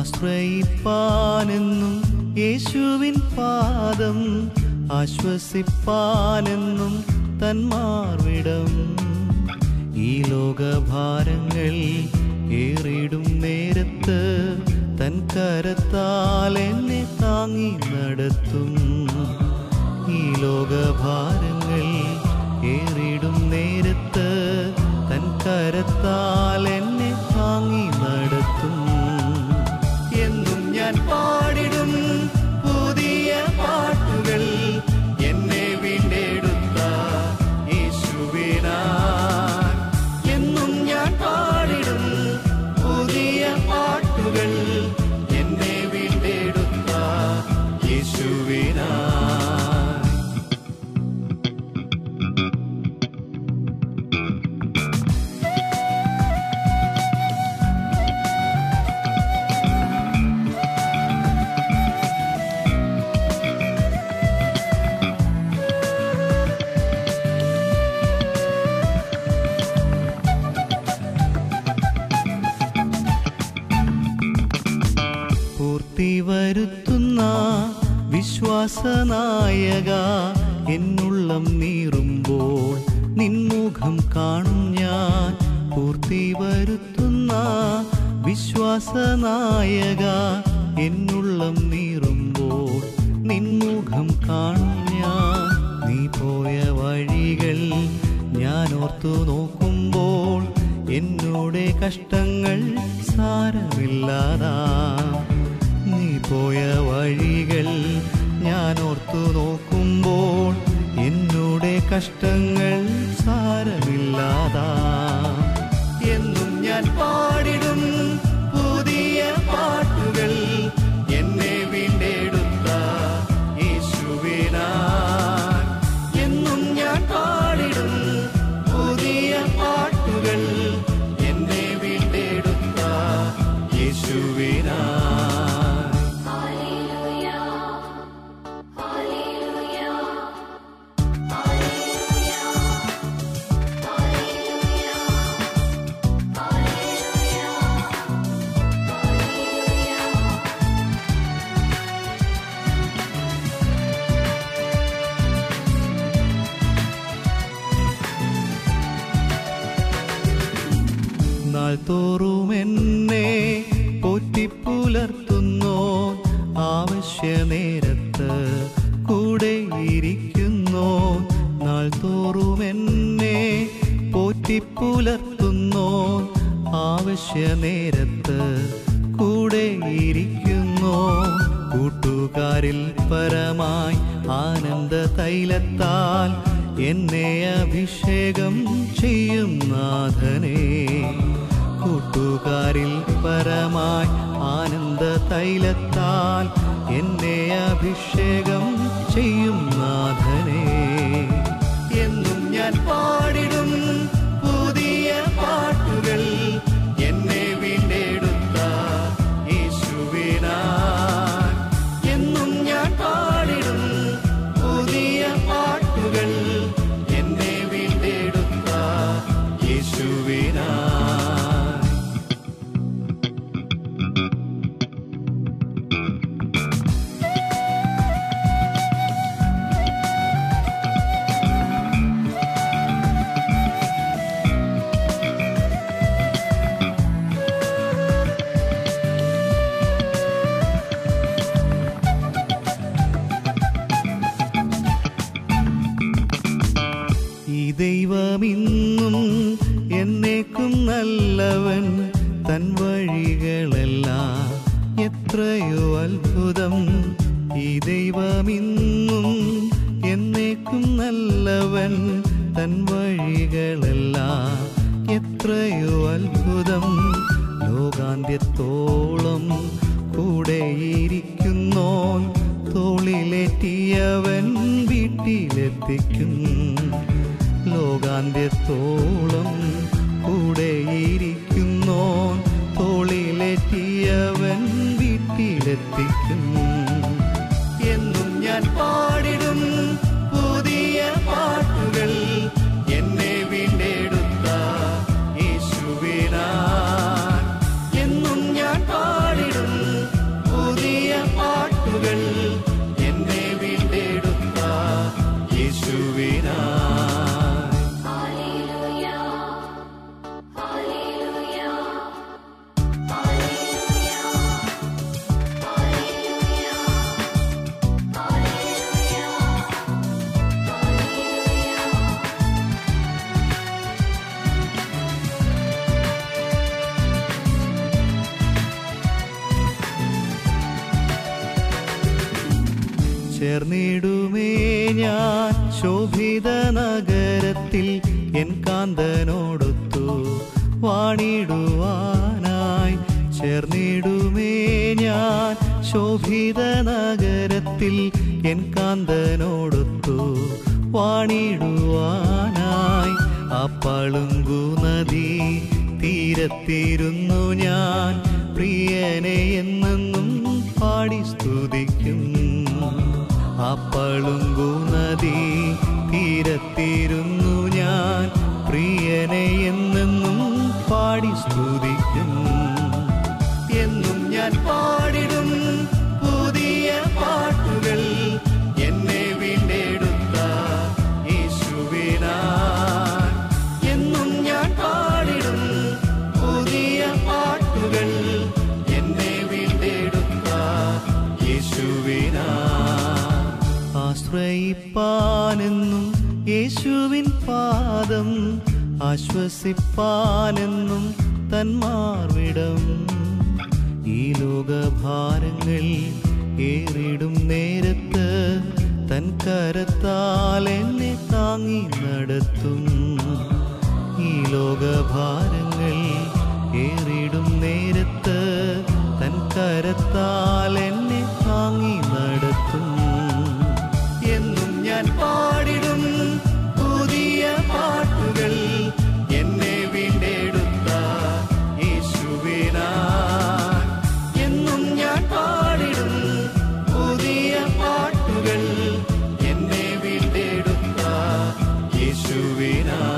ആശ്രയിപ്പാനെന്നും യേശുവിൻ പാദം ആശ്വസിപ്പാനെന്നും തന്മാർവിടം ഈ ലോകഭാരങ്ങൾ ഏറിടും നേരത്ത് തൻ കരത്താൽ എന്നെ താങ്ങി നടത്തും ഈ ലോകഭാരങ്ങൾ ഏറിടും നേരത്ത് തൻ കരത്താൽ എന്നെ താങ്ങി നടത്തും എന്നും ഞാൻ പാടിടും പുതിയ പാട്ടുകൾ എന്നെ വീണ്ടെടുത്ത യേശുവിനാൻ എന്നും ഞാൻ പാടിടും പുതിയ പാട്ടുകൾ എന്നെ വീണ്ടെടുത്ത യേശുവിനാൻ പൂർത്തി വരുത്തുന്ന വിശ്വാസനായക എന്നുള്ളം നീറുമ്പോൾ നിൻമുഖം കാണും ഞാൻ പൂർത്തി വരുത്തുന്ന വിശ്വാസനായക എന്നുള്ളം നീറുമ്പോൾ നിൻമുഖം കാണും ഞാൻ നീ പോയ വഴികൾ ഞാൻ ഓർത്തു നോക്കുമ്പോൾ എന്നോടെ കഷ്ടങ്ങൾ സാരമില്ലാതാ നീ പോയ വഴികൾ ഞാൻ ഓർത്തു നോക്കുമ്പോൾ എന്നോടെ കഷ്ടങ്ങൾ സാരമില്ലാതാ എന്നും ഞാൻ പാടിടും പുതിയ പാട്ടുകൾ എന്നെ വീണ്ടെടുത്ത യേശുവിനാൻ എന്നും ഞാൻ പാടിടും പുതിയ പാട്ടുകൾ എന്നെ വീണ്ടെടുത്ത യേശുവിനാൻ നാൾ തോറും എന്നെ പോറ്റിപ്പുലർത്തുന്നോ ആവശ്യ നേരത്ത് കൂടെ ഇരിക്കുന്നോ നാൾ തോറും എന്നെ പോറ്റിപ്പുലർത്തുന്നോ ആവശ്യ നേരത്ത് കൂടെ ഇരിക്കുന്നോ കൂട്ടുകാരിൽ പരമായി ആനന്ദ തൈലത്താൽ എന്നെ അഭിഷേകം ചെയ്യും നാഥനേ കൂട്ടുകാരിൽ പരമായി ആനന്ദ തൈലത്താൽ എന്നെ അഭിഷേകം ചെയ്യും നാഥനേ എന്നും ഞാൻ പാടിടും പുതിയ പാട്ടുകൾ എന്നെ വീണ്ടെടുത്ത യേശുവിനാൻ എന്നും ഞാൻ പാടിടും പുതിയ പാട്ടുകൾ എന്നെ വീണ്ടെടുത്ത യേശുവിനാൻ ഈ ദൈവമിന്നും എന്നേക്കും നല്ലവൻ തൻ വഴികളെല്ലാം എത്രയോ അത്ഭുതം ഈ ദൈവമിന്നും എന്നേക്കും നല്ലവൻ തൻ വഴികളെല്ലാം എത്രയോ അത്ഭുതം ലോകാന്ത്യത്തോളം കൂടെയിരിക്കുന്നോൻ തോളിലേറ്റിയവൻ വീട്ടിലെത്തിക്കും ലോകാന്ത്യത്തോളം കൂടെയിരിക്കുന്നോൻ തോളിലേറ്റിയവൻ വീട്ടിലെത്തിക്കും എന്നും ഞാൻ പാടിടും പുതിയ പാട്ടുകൾ എന്നെ വീണ്ടെടുത്ത യേശുവിനാൻ എന്നും ഞാൻ പാടിടും ചേർന്നിടുമേ ഞാൻ ശോഭിത നഗരത്തിൽ എൻ കാന്തനോടൊത്തു വാണിടുവാനായി ചേർന്നിടുമേ ഞാൻ ശോഭിത നഗരത്തിൽ എൻ കാന്തനോടൊത്തു വാണിടുവാനായി ആ പളുങ്കു നദി തീരത്തിരുന്നു ഞാൻ പ്രിയനെ എന്നെന്നും പാടി സ്തുതിക്കും ആ പളുങ്കു നദി തീരത്തിരുന്നു ഞാൻ പ്രിയനെ എന്നെന്നും പാടി സ്തുതിക്കും എന്നും ഞാൻ പാടിടും പുതിയ പാട്ടുകൾ എന്നെ വീണ്ടെടുത്ത യേശുവിനായി എന്നും ഞാൻ പാടിടും പുതിയ പാട്ടുകൾ എന്നെ വീണ്ടെടുത്ത യേശുവിനായി ആശ്രയിപ്പാനെന്നും യേശുവിൻ പാദം ആശ്വസിപ്പാനെന്നും തന്മാർവിടം ഈ ലോകഭാരങ്ങൾ ഏറിടും നേരത്ത് തൻ കരത്താൽ എന്നെ താങ്ങി നടത്തും ഈ ലോകഭാരങ്ങൾ ഏറിടും നേരത്ത് തൻ കരത്താൽ എന്നെ താങ്ങി നടത്തും എന്നും ഞാൻ പാടിടും പുതിയ പാട്ടുകൾ എന്നെ വീണ്ടെടുത്ത യേശുവിനായി എന്നും ഞാൻ പാടിടും പുതിയ പാട്ടുകൾ എന്നെ വീണ്ടെടുത്ത യേശുവിനായി